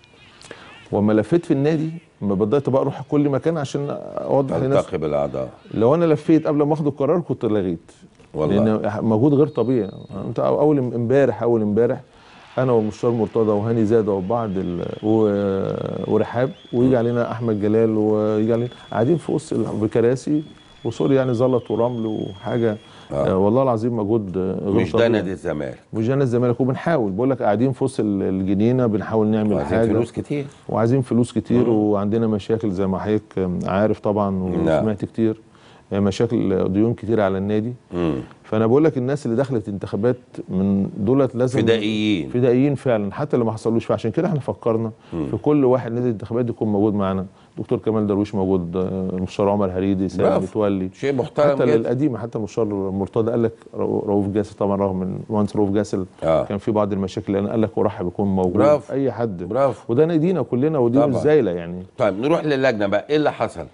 وما لفيت في النادي ما بدات بقى اروح كل مكان عشان اوضح للناس تلتقي بالاعضاء لو انا لفيت قبل ما اخد القرار كنت لغيت والله. لان مجهود غير طبيعي انت اول امبارح اول امبارح انا والمستشار مرتضى وهاني زاده وبعض ال... و... ورحاب ويجي علينا احمد جلال ويجي علينا قاعدين في وسط ال- بكراسي وسوري يعني زلط ورمل وحاجه آه. آه. والله العظيم مجهود آه، غير مش ده طبيعي. نادي الزمالك مش ده نادي الزمالك وبنحاول بقول لك قاعدين في وسط ال- الجنينه بنحاول نعمل وعايزين حاجه فلوس كتير وعايزين فلوس كتير وعندنا مشاكل زي ما حضرتك عارف طبعا نعم. وسمعت كتير مشاكل ديون كتير على النادي مم. فانا بقول لك الناس اللي دخلت انتخابات من دولت لازم فدائيين. فدائيين فعلا حتى اللي ما حصلوش فعشان كده احنا فكرنا في كل واحد نادي الانتخابات يكون موجود معانا دكتور كمال درويش موجود آه، المستشار عمر هريدي سامي برافو. متولي شيء محترم حتى جدا. القديمه حتى المستشار مرتضى قال لك رو- رؤوف جاسل طبعا رغم من مهندس رؤوف جاسل آه. كان في بعض المشاكل لان قال لك ارحب يكون موجود برافو. اي حد برافو. وده نادينا كلنا ودي طبعا. مش زايله يعني طيب نروح للجنه بقى ايه اللي حصل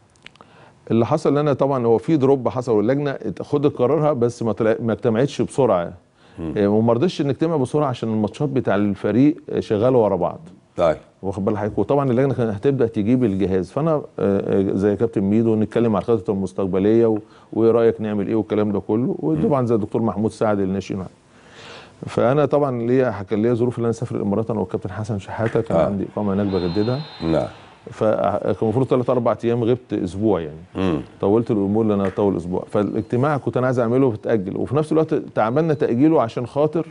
اللي حصل ان انا طبعا هو في دروب حصل واللجنه خدت قرارها بس ما طلع ما اجتمعتش بسرعه إيه، وما رضتش نجتمع بسرعه عشان الماتشات بتاع الفريق شغاله ورا بعض طيب واخد بال حضرتك وطبعا اللجنه كانت هتبدا تجيب الجهاز فانا آه، آه، زي كابتن ميدو نتكلم على الخطط المستقبليه و- وايه رايك نعمل ايه والكلام ده كله وطبعا زي الدكتور محمود سعد الناشئين فانا طبعا ليا كان ليا ظروف ان انا اسافر الامارات انا والكابتن حسن شحاته كان آه. عندي اقامه هناك بجددها نعم فكان المفروض ثلاث اربع ايام غبت اسبوع يعني مم. طولت الامور لان انا اطول اسبوع فالاجتماع كنت انا عايز اعمله وتاجل وفي نفس الوقت تعملنا تاجيله عشان خاطر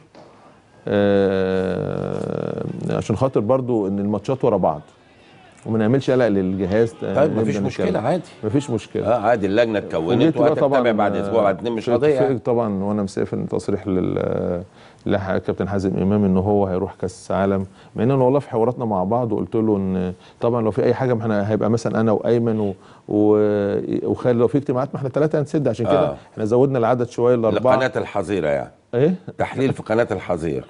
آه عشان خاطر برضو ان الماتشات ورا بعض وما نعملش قلق للجهاز طيب مفيش مشكله عادي مفيش مشكله اه عادي اللجنه اتكونت وجيت بقى وهتتابع بعد اسبوع بعد اتنين مش في- قضيه في- يعني. طبعا وانا مسافر تصريح لل لكابتن حازم امام ان هو هيروح كاس عالم مع ان انا والله في حواراتنا مع بعض وقلت له ان طبعا لو في اي حاجه ما احنا هيبقى مثلا انا وايمن و... و... وخالد لو في اجتماعات ما احنا ثلاثه هنسد عشان كده آه. احنا زودنا العدد شويه لاربعه لقناه الحظيره يعني ايه تحليل في قناه الحظير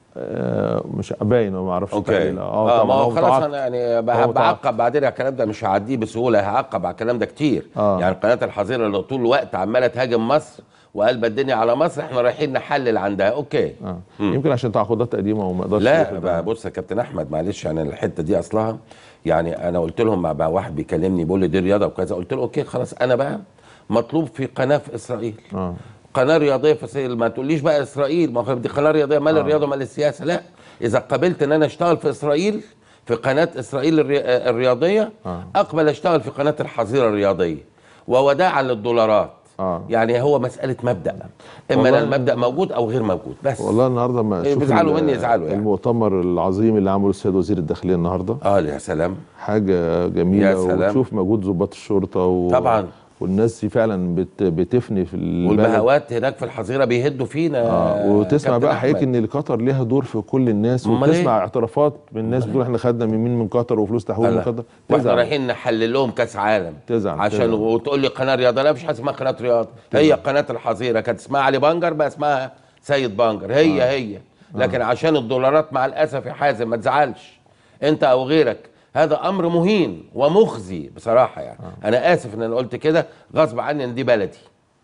آه مش باين ما اعرفش اوكي تحليل. اه, آه ما هو خلاص متعاقد. انا يعني هو ب- متعاقد. بعقب بعدين على الكلام ده مش هعديه بسهوله هعقب على الكلام ده كتير آه. يعني قناه الحظيره اللي طول الوقت عماله تهاجم مصر وقلب الدنيا على مصر احنا رايحين نحلل عندها اوكي آه. يمكن عشان تعاقدات قديمه وما يقدرش لا ياخد بقى بص يا كابتن احمد معلش يعني الحته دي اصلها يعني انا قلت لهم مع بقى واحد بيكلمني بيقول لي دي رياضه وكذا قلت له اوكي خلاص انا بقى مطلوب في قناه في اسرائيل اه قناه رياضيه في اسرائيل ما تقوليش بقى اسرائيل ما هو دي قناه رياضيه مال الرياضه ومال السياسه لا اذا قبلت ان انا اشتغل في اسرائيل في قناه اسرائيل الري... آه، الرياضيه آه. اقبل اشتغل في قناه الحظيره الرياضيه ووداعا للدولارات آه. يعني هو مساله مبدا اما والله- أنا المبدا موجود او غير موجود بس والله النهارده ما إيه، شوف بيزعلوا ال- مني يزعلوا يعني. المؤتمر العظيم اللي عمله السيد وزير الداخليه النهارده اه يا سلام حاجه جميله يا سلام. وتشوف مجهود ضباط الشرطه و... طبعاً. والناس دي فعلا بت... بتفني في البلد والبهوات هناك في الحظيره بيهدوا فينا آه وتسمع كابتن بقى حقيقي أحمد. ان قطر ليها دور في كل الناس أمال وتسمع إيه؟ اعترافات من الناس بتقول احنا خدنا من مين من قطر وفلوس تحويل من لا. قطر واحنا تزعل. رايحين نحلل لهم كاس عالم تزعل، عشان تزعل. وتقول لي قناه رياضه لا مفيش حاجه اسمها قناه رياضه هي قناه الحظيره كانت اسمها علي بنجر بقى اسمها سيد بنجر هي آه. هي لكن آه. عشان الدولارات مع الاسف يا حازم ما تزعلش انت او غيرك هذا امر مهين ومخزي بصراحه يعني آه. انا اسف ان انا قلت كده غصب عني ان دي بلدي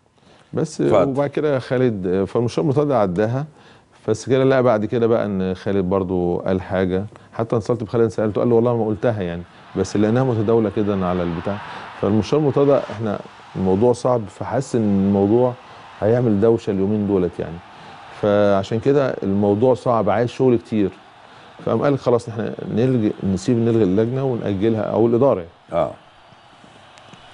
بس اتفضل. وبعد كده خالد فالمشوار مرتضى عداها بس كده لا بعد كده بقى ان خالد برضو قال حاجه حتى اتصلت بخالد سالته قال له والله ما قلتها يعني بس لانها متداوله كده على البتاع فالمشوار مرتضى احنا الموضوع صعب فحس ان الموضوع هيعمل دوشه اليومين دولت يعني فعشان كده الموضوع صعب عايز شغل كتير فقام قال خلاص احنا نلغي نسيب نلغي اللجنه وناجلها او الاداره يعني. اه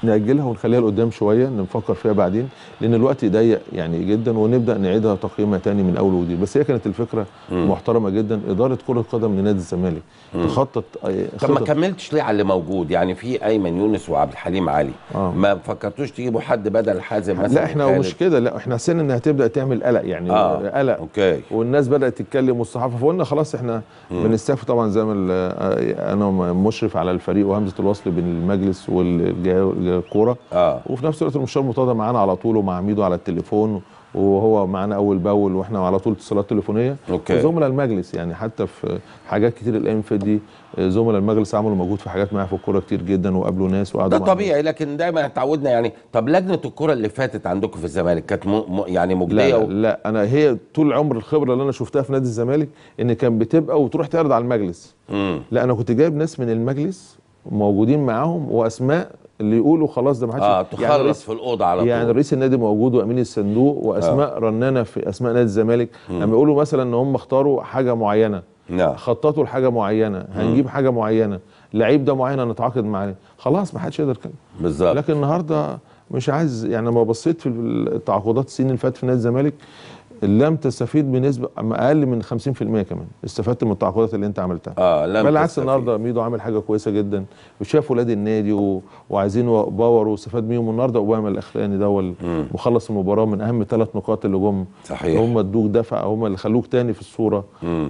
ناجلها ونخليها لقدام شويه نفكر فيها بعدين لان الوقت ضيق يعني جدا ونبدا نعيدها تقييمها تاني من اول وجديد بس هي كانت الفكره مم. محترمه جدا اداره كره قدم لنادي الزمالك مم. تخطط آه، طب ما خطط- كملتش ليه على اللي موجود يعني في ايمن يونس وعبد الحليم علي آه. ما فكرتوش تجيبوا حد بدل حازم مثلا لا احنا خالد؟ مش كده لا احنا حسينا انها تبدا تعمل قلق يعني آه، قلق اوكي والناس بدات تتكلم والصحافه فقلنا خلاص احنا مم. بنستكفي طبعا زي ما ال- آه، انا مشرف على الفريق وهمزه الوصل بين المجلس والكوره اه وفي نفس الوقت المستشار مرتضى معانا على طول ومع ميدو على التليفون وهو معانا اول باول واحنا على طول اتصالات تليفونيه أوكي. وزملاء المجلس يعني حتى في حاجات كتير الايام اللي فاتت دي آه، زملاء المجلس عملوا مجهود في حاجات معايا في الكوره كتير جدا وقابلوا ناس وقعدوا ده مع طبيعي لكن دايما اتعودنا يعني طب لجنه الكره اللي فاتت عندكم في الزمالك كانت م... م... يعني لا مجديه لا, و... لا انا هي طول عمر الخبره اللي انا شفتها في نادي الزمالك ان كان بتبقى وتروح تعرض على المجلس مم. لا انا كنت جايب ناس من المجلس موجودين معاهم واسماء اللي يقولوا خلاص ده ما حدش اه يعني تخلص رئيس في الاوضه على طول يعني رئيس النادي موجود وامين الصندوق واسماء رنانه في اسماء نادي الزمالك لما يقولوا مثلا ان هم اختاروا حاجه معينه نعم خططوا لحاجه معينه هنجيب حاجه معينه لعيب ده معين هنتعاقد معاه خلاص ما حدش يقدر يتكلم بالظبط لكن النهارده مش عايز يعني لما بصيت في التعاقدات السنين اللي فاتت في نادي الزمالك لم تستفيد بنسبه اقل من 50% كمان استفدت من التعاقدات اللي انت عملتها اه لم بالعكس تستفيد. النهارده ميدو عامل حاجه كويسه جدا وشاف ولاد النادي و... وعايزين باور واستفاد بيهم النهارده اوباما الاخراني ده هو ال- مم. مخلص المباراه من اهم ثلاث نقاط اللي جم صحيح. هم ادوك دفع هم اللي خلوك تاني في الصوره مم.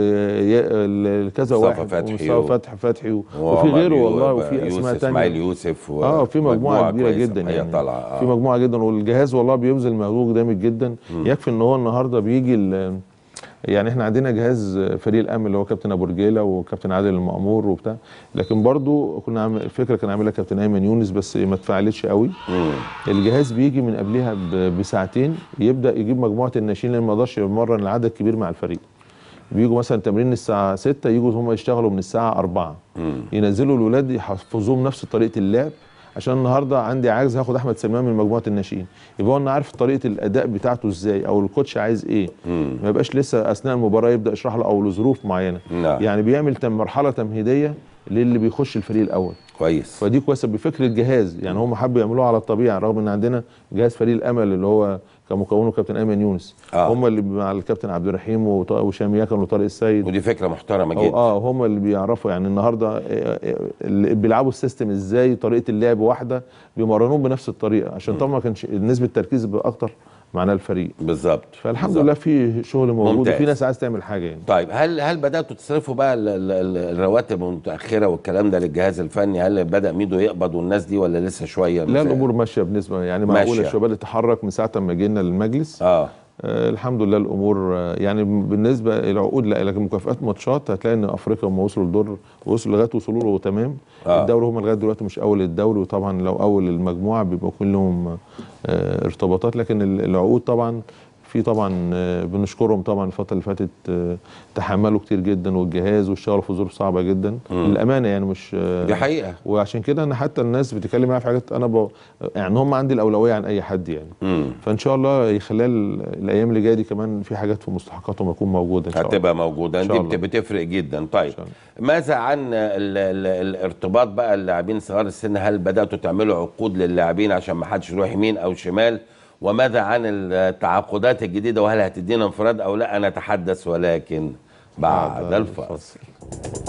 وكذا مصطفى واحد فتحي ومصطفى و- فتحي فتحي و... وفي وعمر غيره يو- والله وفي يوسف اسماء اسماعيل تانية يوسف و... اه في مجموعه كبيره كويسة جدا هي يعني طالعه آه. في مجموعه جدا والجهاز والله بيبذل مجهود جامد جدا يكفي ان هو النهارده بيجي ال- يعني احنا عندنا جهاز فريق الامن اللي هو كابتن ابو رجيله وكابتن عادل المأمور وبتاع لكن برضو كنا عامل الفكره كان عاملها كابتن ايمن يونس بس ما اتفعلتش قوي مم. الجهاز بيجي من قبلها ب- بساعتين يبدا يجيب مجموعه الناشئين لان ما يقدرش يمرن العدد كبير مع الفريق بيجوا مثلا تمرين الساعه 6 يجوا هم يشتغلوا من الساعه 4 مم. ينزلوا الاولاد يحفظوهم نفس طريقه اللعب عشان النهارده عندي عاجز هاخد احمد سلمان من مجموعه الناشئين يبقى هو انا عارف طريقه الاداء بتاعته ازاي او الكوتش عايز ايه مم. ما يبقاش لسه اثناء المباراه يبدا يشرح له او لظروف معينه نعم. يعني بيعمل تم مرحله تمهيديه للي بيخش الفريق الاول كويس فدي كويسه بفكر الجهاز يعني هم حبوا يعملوها على الطبيعه رغم ان عندنا جهاز فريق الامل اللي هو كان مكونه كابتن ايمن يونس آه. هم اللي مع الكابتن عبد الرحيم وط- وهشام ياكن وطارق السيد ودي فكره محترمه أو جدا اه هم اللي بيعرفوا يعني النهارده آه، آه، اللي بيلعبوا السيستم ازاي طريقه اللعب واحده بيمرنوهم بنفس الطريقه عشان طبعا ما كانش نسبه التركيز بقى اكتر معناه الفريق بالظبط فالحمد بالظبط. لله في شغل موجود ممتاز. وفي ناس عايز تعمل حاجه يعني طيب هل هل بداتوا تصرفوا بقى ال- ال- ال- الرواتب المتاخره والكلام ده للجهاز الفني هل بدا ميدو يقبض والناس دي ولا لسه شويه لا الامور ماشيه بنسبه يعني معقوله ماشية. الشباب اللي اتحرك من ساعه ما جينا للمجلس اه آه الحمد لله الامور آه يعني بالنسبه للعقود لا لكن مكافئات ماتشات هتلاقي ان افريقيا هم وصلوا لدور وصلوا لغايه وصلوا له تمام آه. آه. الدوري هم لغايه دلوقتي مش اول الدوري وطبعا لو اول المجموعه بيبقى كلهم آه ارتباطات لكن ال- العقود طبعا في طبعا آه، بنشكرهم طبعا الفتره اللي فاتت آه، تحملوا كتير جدا والجهاز واشتغلوا في ظروف صعبه جدا مم. للامانه يعني مش آه، دي حقيقه وعشان كده انا حتى الناس بتتكلم معايا في حاجات انا ب... يعني هم عندي الاولويه عن اي حد يعني مم. فان شاء الله خلال الايام اللي جايه دي كمان في حاجات في مستحقاتهم هتكون موجوده ان شاء الله هتبقى موجوده إن دي شاء بت- الله. بتفرق جدا طيب إن شاء الله. ماذا عن ال ال الارتباط بقى اللاعبين صغار السن هل بداتوا تعملوا عقود للاعبين عشان ما حدش يروح يمين او شمال وماذا عن التعاقدات الجديده وهل هتدينا انفراد او لا نتحدث ولكن بعد بعد الفاصل